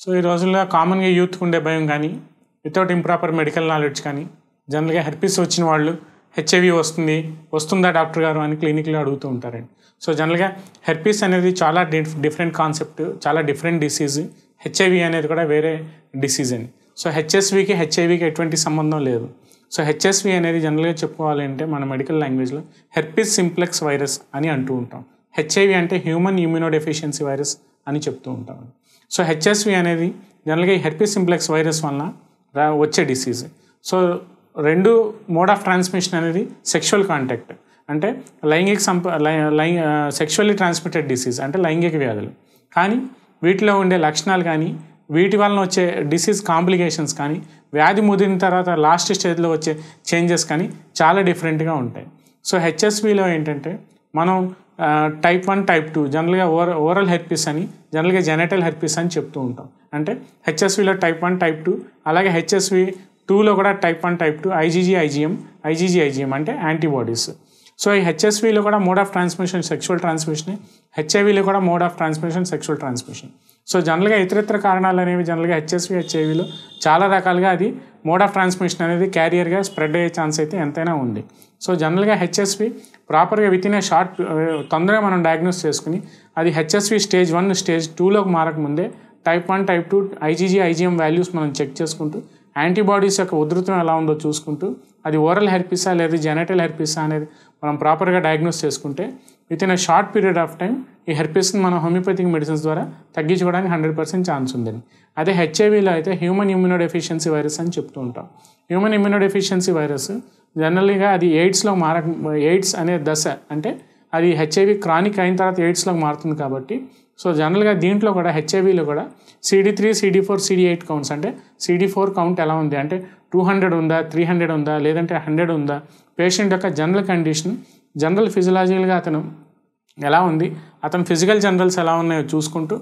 so ఈ రోజుల్లో కామన్గా యూత్కి ఉండే భయం కానీ వితౌట్ ఇంప్రాపర్ మెడికల్ నాలెడ్జ్ కానీ జనరల్గా హెర్పిస్ వచ్చిన వాళ్ళు హెచ్ఐవి వస్తుంది వస్తుందా డాక్టర్ గారు అని క్లినిక్లో అడుగుతూ ఉంటారండి సో జనరల్గా హెర్పిస్ అనేది చాలా డిఫ్ డిఫరెంట్ కాన్సెప్ట్ చాలా డిఫరెంట్ డిసీజ్ హెచ్ఐవి అనేది కూడా వేరే డిసీజ్ అండి సో హెచ్ఎస్వికి హెచ్ఐవికి ఎటువంటి సంబంధం లేదు సో హెచ్ఎస్వి అనేది జనరల్గా చెప్పుకోవాలంటే మన మెడికల్ లాంగ్వేజ్లో హెర్పిస్ సింప్లెక్స్ వైరస్ అని అంటూ ఉంటాం హెచ్ఐవి అంటే హ్యూమన్ ఇమ్యూనోడెఫిషియన్సీ వైరస్ అని చెప్తూ ఉంటాం సో హెచ్ఎస్వి అనేది జనరల్గా ఈ హెర్పిస్ సింప్లెక్స్ వైరస్ వలన రా వచ్చే డిసీజ్ సో రెండు మోడ్ ఆఫ్ ట్రాన్స్మిషన్ అనేది సెక్షువల్ కాంటాక్ట్ అంటే లైంగిక సంప లై సెక్షువల్లీ ట్రాన్స్మిటెడ్ డిసీజ్ అంటే లైంగిక వ్యాధులు కానీ వీటిలో ఉండే లక్షణాలు కానీ వీటి వలన వచ్చే డిసీజ్ కాంప్లికేషన్స్ కానీ వ్యాధి ముదిరిన తర్వాత లాస్ట్ స్టేజ్లో వచ్చే చేంజెస్ కానీ చాలా డిఫరెంట్గా ఉంటాయి సో హెచ్ఎస్విలో ఏంటంటే మనం టైప్ వన్ టైప్ టూ జనరల్గా ఓర ఓరల్ హెర్పిస్ అని జనరల్గా జెనటల్ హెర్పిస్ అని చెప్తూ ఉంటాం అంటే హెచ్ఎస్విలో టైప్ వన్ టైప్ టూ అలాగే హెచ్ఎస్వి టూలో కూడా type one type two IgG IgM IgG IgM అంటే యాంటీబాడీస్ సో ఈ హెచ్ఎస్విలో కూడా mode of transmission sexual transmission హెచ్ఐవిలో కూడా mode of transmission sexual transmission so జనరల్గా ఇతరితర కారణాలు అనేవి జనరల్గా హెచ్ఎస్వి హెచ్ఐవిలో చాలా రకాలుగా అది మోడ్ ఆఫ్ ట్రాన్స్మిషన్ అనేది క్యారియర్గా స్ప్రెడ్ అయ్యే ఛాన్స్ అయితే ఎంతైనా ఉంది సో జనరల్గా హెచ్ఎస్వి ప్రాపర్గా విత్ ఇన్ ఏ షార్ట్ తొందరగా మనం డయాగ్నోస్ చేసుకుని అది హెచ్ఎస్వి స్టేజ్ వన్ స్టేజ్ టూలోకి మారకముందే type one type two IgG IgM values మనం చెక్ చేసుకుంటూ యాంటీబాడీస్ యొక్క ఉధృతం ఎలా ఉందో చూసుకుంటూ అది ఓరల్ హెర్పిసా లేదా జెనటల్ హెర్పిసా అనేది మనం ప్రాపర్గా డయాగ్నోస్ చేసుకుంటే within a short period of time ఈ హెర్పిస్ని మనం హోమియోపతిక్ మెడిసిన్స్ ద్వారా తగ్గించుకోవడానికి హండ్రెడ్ పర్సెంట్ ఛాన్స్ ఉందండి అదే హెచ్ఐవిలో అయితే హ్యూమన్ ఇమ్యూనోడెఫిషియన్సీ వైరస్ అని చెప్తూ ఉంటాం హ్యూమన్ ఇమ్యూనోడెఫిషియన్సీ వైరస్ జనరల్గా అది ఎయిడ్స్లో మార ఎయిడ్స్ అనే దశ అంటే అది హెచ్ఐవి క్రానిక్ అయిన తర్వాత ఎయిడ్స్లోకి మారుతుంది కాబట్టి సో జనరల్గా దీంట్లో కూడా హెచ్ఐవిలో కూడా CD three CD four CD eight counts అంటే సిడి ఫోర్ కౌంట్ ఎలా ఉంది అంటే టూ హండ్రెడ్ ఉందా త్రీ హండ్రెడ్ ఉందా లేదంటే హండ్రెడ్ ఉందా పేషెంట్ యొక్క జనరల్ కండిషన్ జనరల్ ఫిజియలాజికల్గా అతను ఎలా ఉంది అతను ఫిజికల్ జనరల్స్ ఎలా ఉన్నాయో చూసుకుంటూ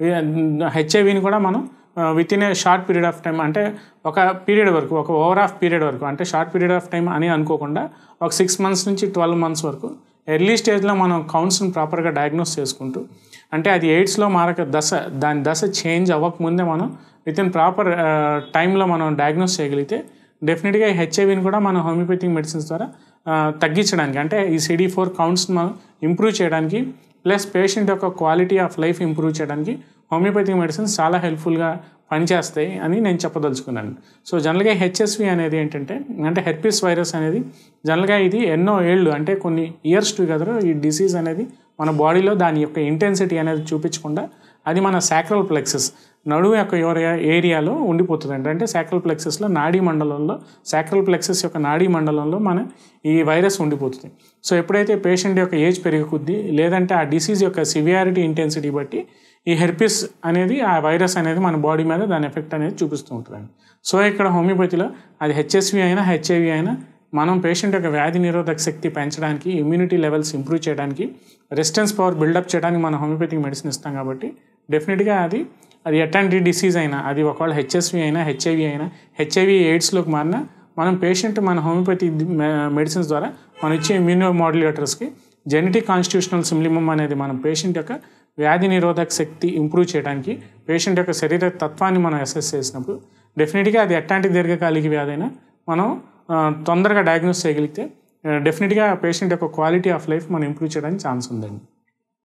హెచ్ఐవిని కూడా మనం within a short period of time అంటే ఒక పీరియడ్ వరకు ఒక ఓవర్ ఆఫ్ పీరియడ్ వరకు అంటే షార్ట్ పీరియడ్ ఆఫ్ టైం అని అనుకోకుండా ఒక సిక్స్ మంత్స్ నుంచి ట్వెల్వ్ మంత్స్ వరకు ఎర్లీ స్టేజ్లో మనం కౌంట్స్ని ప్రాపర్గా డయాగ్నోస్ చేసుకుంటూ అంటే అది ఎయిడ్స్లో మారక దశ దాని దశ చేంజ్ అవ్వకముందే మనం విత్ ఇన్ ప్రాపర్ టైంలో మనం డయాగ్నోస్ చేయగలిగితే డెఫినెట్గా ఈ హెచ్ఐవిని కూడా మనం హోమియోపతిక్ మెడిసిన్స్ ద్వారా తగ్గించడానికి అంటే ఈ సిడి ఫోర్ కౌంట్స్ని మనం ఇంప్రూవ్ చేయడానికి ప్లస్ పేషెంట్ యొక్క క్వాలిటీ ఆఫ్ లైఫ్ ఇంప్రూవ్ చేయడానికి హోమియోపతిక్ మెడిసిన్స్ చాలా హెల్ప్ఫుల్గా పనిచేస్తాయి అని నేను చెప్పదలుచుకున్నాను సో జనరల్గా హెచ్ఎస్వి అనేది ఏంటంటే అంటే హెర్పిస్ వైరస్ అనేది జనరల్గా ఇది ఎన్నో ఏళ్ళు అంటే కొన్ని ఇయర్స్ టుగెదర్ ఈ డిసీజ్ అనేది మన బాడీలో దాని యొక్క ఇంటెన్సిటీ అనేది చూపించకుండా అది మన సాక్రల్ ప్లెక్సెస్ నడుము యొక్క ఏరియా ఏరియాలో ఉండిపోతుంది అంటే సాక్రల్ ప్లెక్సెస్లో నాడీ మండలంలో సాక్రల్ ప్లెక్సెస్ యొక్క నాడీ మండలంలో మన ఈ వైరస్ ఉండిపోతుంది సో ఎప్పుడైతే పేషెంట్ యొక్క ఏజ్ పెరిగి కొద్దీ లేదంటే ఆ డిసీజ్ యొక్క సివియారిటీ ఇంటెన్సిటీ బట్టి ఈ హెర్పిస్ అనేది ఆ వైరస్ అనేది మన బాడీ మీద దాని ఎఫెక్ట్ అనేది చూపిస్తూ ఉంటుందండి సో ఇక్కడ హోమియోపతిలో అది హెచ్ఎస్వి అయినా హెచ్ఐవి అయినా మనం పేషెంట్ యొక్క వ్యాధి నిరోధక శక్తి పెంచడానికి ఇమ్యూనిటీ లెవెల్స్ ఇంప్రూవ్ చేయడానికి రెసిస్టెన్స్ పవర్ బిల్డప్ చేయడానికి మనం హోమియోపతిక్ మెడిసిన్ ఇస్తాం కాబట్టి డెఫినెట్గా అది అది ఎట్లాంటి డిసీజ్ అయినా అది ఒకవేళ హెచ్ఎస్వి అయినా హెచ్ఐవి అయినా హెచ్ఐవి ఎయిడ్స్లోకి మారినా మనం పేషెంట్ మన హోమియోపతి మెడిసిన్స్ ద్వారా మనం ఇచ్చే ఇమ్యూనో మాడ్యులేటర్స్కి జెనెటిక్ కాన్స్టిట్యూషనల్ సిమ్లిమం అనేది మనం పేషెంట్ యొక్క వ్యాధి నిరోధక శక్తి ఇంప్రూవ్ చేయడానికి పేషెంట్ యొక్క శరీర తత్వాన్ని మనం అసెస్ చేసినప్పుడు డెఫినెట్గా అది ఎట్లాంటి దీర్ఘకాలిక వ్యాధి అయినా మనం తొందరగా డయాగ్నోస్ చేయగలిగితే డెఫినెట్గా పేషెంట్ యొక్క క్వాలిటీ ఆఫ్ లైఫ్ మనం ఇంప్రూవ్ చేయడానికి ఛాన్స్ ఉందండి